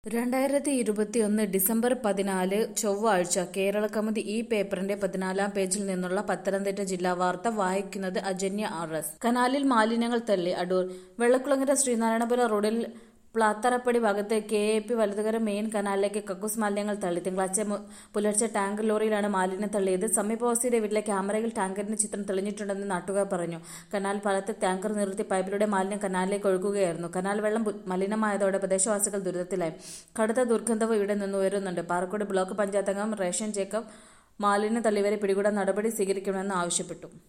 രണ്ടായിരത്തി ഇരുപത്തിയൊന്ന് ഡിസംബർ പതിനാല് ചൊവ്വാഴ്ച കേരളകൗമുദി ഈ പേപ്പറിന്റെ പതിനാലാം പേജിൽ നിന്നുള്ള പത്തനംതിട്ട ജില്ലാ വാർത്ത വായിക്കുന്നത് അജന്യ ആർ എസ് കനാലിൽ മാലിന്യങ്ങൾ തള്ളി അടൂർ വെള്ളക്കുളങ്ങര ശ്രീനാരായണപുരം റോഡിൽ പ്ലാത്തറപ്പടി ഭാഗത്ത് കെ എ പി വലതുകര മെയിൻ കനാലിലേക്ക് കക്കൂസ് മാലിന്യങ്ങൾ തള്ളി തിങ്കളാഴ്ച മു- പുലർച്ചെ ടാങ്കർ ലോറിയിലാണ് മാലിന്യം തള്ളിയത് സമീപവാസിയുടെ വീട്ടിലെ ക്യാമറയിൽ ടാങ്കറിന്റെ ചിത്രം തെളിഞ്ഞിട്ടുണ്ടെന്ന് നാട്ടുകാർ പറഞ്ഞു കനാൽ പാലത്ത് ടാങ്കർ നിർത്തി പൈപ്പിലൂടെ മാലിന്യം കനാലിലേക്ക് ഒഴുകുകയായിരുന്നു കനാൽ വെള്ളം ബു- മലിനമായതോടെ പ്രദേശവാസികൾ ദുരിതത്തിലായി കടുത്ത ദുർഗന്ധവും ഇവിടെ നിന്ന് ഉയരുന്നുണ്ട് പാറക്കോട് ബ്ലോക്ക് പഞ്ചായത്ത് അംഗം റേഷൻ ജേക്കബ് മാലിന്യം തള്ളിയവരെ പിടികൂടാൻ നടപടി സ്വീകരിക്കണമെന്ന് ആവശ്യപ്പെട്ടു